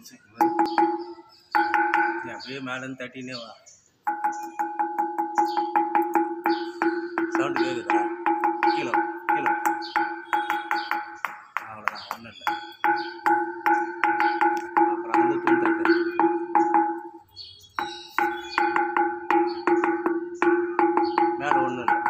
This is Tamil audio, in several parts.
வந்துச்சு நீ அப்படியே மேலேருந்து தட்டினே வா சவுண்டு கேட்குதா கீழே வா, கீழே வா. அவ்வளோதான் ஒன்றும் இல்லை அப்புறம் அந்த தூண் தட்டு மேலே ஒன்றும் இல்லை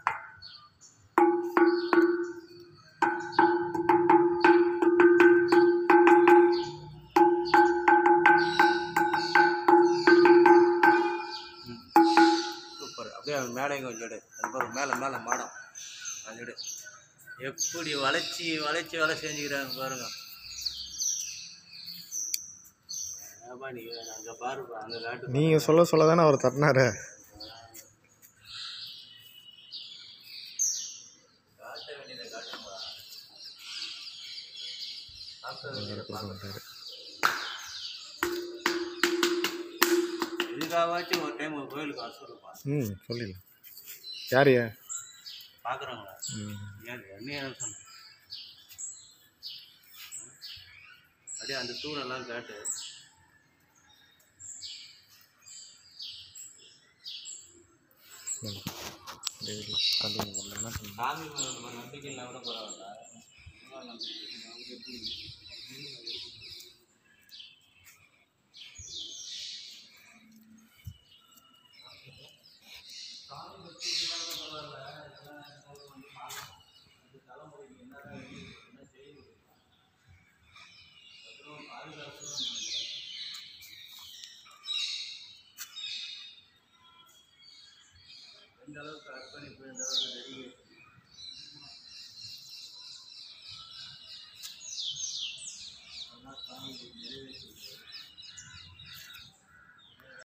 சூப்பர் அப்படியே அவன் மேடையும் கொஞ்சம் எடு அது பாரு மேலே மேலே மாடம் அது எடு எப்படி வளைச்சி வளைச்சி வேலை செஞ்சுக்கிறாங்க பாருங்க ஏப்பா நீ அங்கே பாருப்பா அங்கே காட்டு நீங்கள் சொல்ல சொல்ல தானே அவர் தட்டினாரு காட்ட வேண்டியதை காட்டுப்பா காட்ட வேண்டியதை பார்க்க இதுக்காகவாச்சும் ஒரு டைம் கோயிலுக்கு வர சொல்லுப்பா ம் சொல்லிடலாம் யார் ஏன் பார்க்குறாங்களா ம் ஏன் என்ன ஏன் சொன்ன அப்படியே அந்த தூரெல்லாம் காட்டு டெய்லி கண்டினியூ பண்ணலாம் சாமி மேல நம்ம நம்பிக்கை இல்லை கூட பரவாயில்ல இவ்வளோ நம்பிக்கை அவங்க எப்படி எந்த அளவுக்கு அர்ப்பணிப்பு எந்த அளவுக்கு டெடிகேஷன் சாமி நிறைவேற்றி